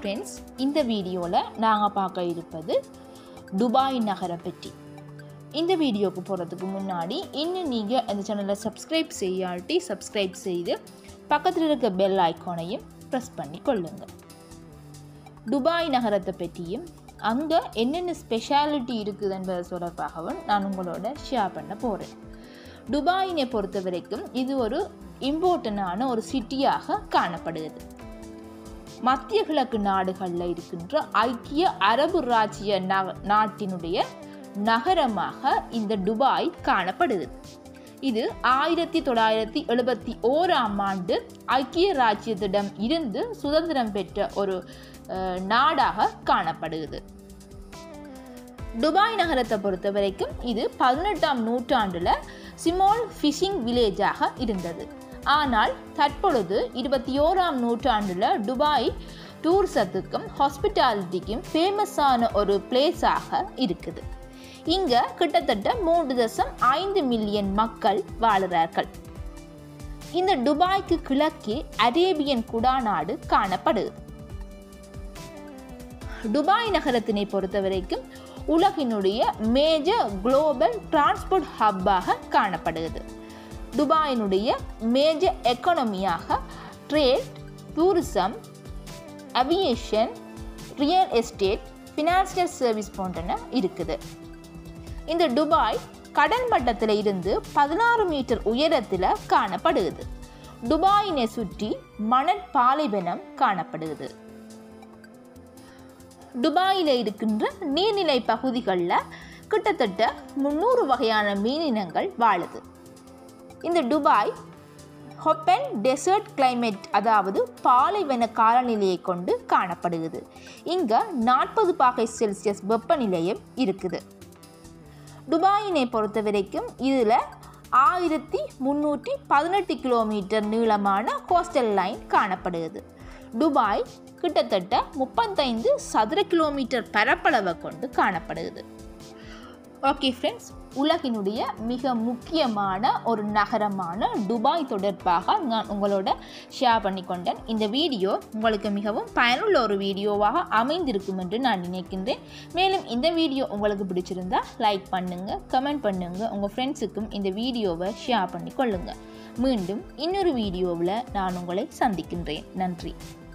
friends இந்த வீடியோவில் நாங்கள் பார்க்க இருப்பது துபாய் நகரை பற்றி இந்த வீடியோக்கு போகிறதுக்கு முன்னாடி இன்னும் நீங்கள் இந்த சேனலை சப்ஸ்கிரைப் செய்யாட்டி சப்ஸ்கிரைப் செய்து பக்கத்தில் இருக்க பெல் ஐக்கானையும் ப்ரெஸ் பண்ணி கொள்ளுங்கள் துபாய் நகரத்தை பற்றியும் அங்கே என்னென்ன ஸ்பெஷாலிட்டி இருக்குது என்பது தொடர்பாகவும் நான் உங்களோட ஷேர் பண்ண போகிறேன் துபாயினை பொறுத்த வரைக்கும் இது ஒரு இம்பார்ட்டண்டான ஒரு சிட்டியாக காணப்படுகிறது மத்திய கிழக்கு நாடுகளில் இருக்கின்ற ஐக்கிய அரபு ராஜ்ய நக நாட்டினுடைய நகரமாக இந்த துபாய் காணப்படுது இது ஆயிரத்தி தொள்ளாயிரத்தி எழுபத்தி ஓராம் ஆண்டு ஐக்கிய ராஜ்யத்திடம் இருந்து சுதந்திரம் பெற்ற ஒரு அஹ், நாடாக காணப்படுகிறது துபாய் நகரத்தை பொறுத்த வரைக்கும் இது பதினெட்டாம் நூற்றாண்டில் சிமோல் ஃபிஷிங் வில்லேஜாக இருந்தது ஆனால் தற்பொழுது இருபத்தி ஓராம் நூற்றாண்டில் துபாய் டூரிசத்துக்கும் ஹாஸ்பிட்டாலிட்டிக்கும் ஃபேமஸான ஒரு பிளேஸாக இருக்குது இங்கே கிட்டத்தட்ட மூன்று தசம் ஐந்து மில்லியன் மக்கள் வாழுறார்கள் இந்த துபாய்க்கு கிழக்கே அரேபியன் குடாநாடு காணப்படுது துபாய் நகரத்தினை பொறுத்த வரைக்கும் உலகினுடைய மேஜர் குளோபல் டிரான்ஸ்போர்ட் ஹப்பாக காணப்படுகிறது துபாயினுடைய மேஜர் எக்கானமியாக trade tourism aviation real estate financial service போன்றன இருக்குது இந்த துபாய் கடல் மட்டத்தில் இருந்து பதினாறு மீட்டர் உயரத்தில் காணப்படுகிறது துபாயினை சுற்றி மணல் பாலைவனம் காணப்படுகிறது துபாயில் இருக்கின்ற நீர்நிலை பகுதிகளில் கிட்டத்தட்ட முந்நூறு வகையான மீனினங்கள் வாழுது இந்த துபாய் ஹொப்பன் டெசர்ட் கிளைமேட் அதாவது பாலைவன காலநிலையை கொண்டு காணப்படுகிறது இங்கே நாற்பது பாகை செல்சியஸ் வெப்பநிலையும் இருக்குது துபாயினை பொறுத்த வரைக்கும் இதில் ஆயிரத்தி முந்நூற்றி பதினெட்டு கிலோமீட்டர் நீளமான கோஸ்டல் லைன் காணப்படுகிறது துபாய் கிட்டத்தட்ட முப்பத்தைந்து சதுர கிலோமீட்டர் பரப்பளவை கொண்டு காணப்படுகிறது ஓகே ஃப்ரெண்ட்ஸ் உலகினுடைய மிக முக்கியமான ஒரு நகரமான துபாய் தொடர்பாக நான் உங்களோட ஷேர் பண்ணிக்கொண்டேன் இந்த வீடியோ உங்களுக்கு மிகவும் பயனுள்ள ஒரு வீடியோவாக அமைந்திருக்கும் என்று நான் நினைக்கின்றேன் மேலும் இந்த வீடியோ உங்களுக்கு பிடிச்சிருந்தா லைக் பண்ணுங்கள் கமெண்ட் பண்ணுங்கள் உங்கள் ஃப்ரெண்ட்ஸுக்கும் இந்த வீடியோவை ஷேர் பண்ணி கொள்ளுங்கள் மீண்டும் இன்னொரு வீடியோவில் நான் உங்களை சந்திக்கின்றேன் நன்றி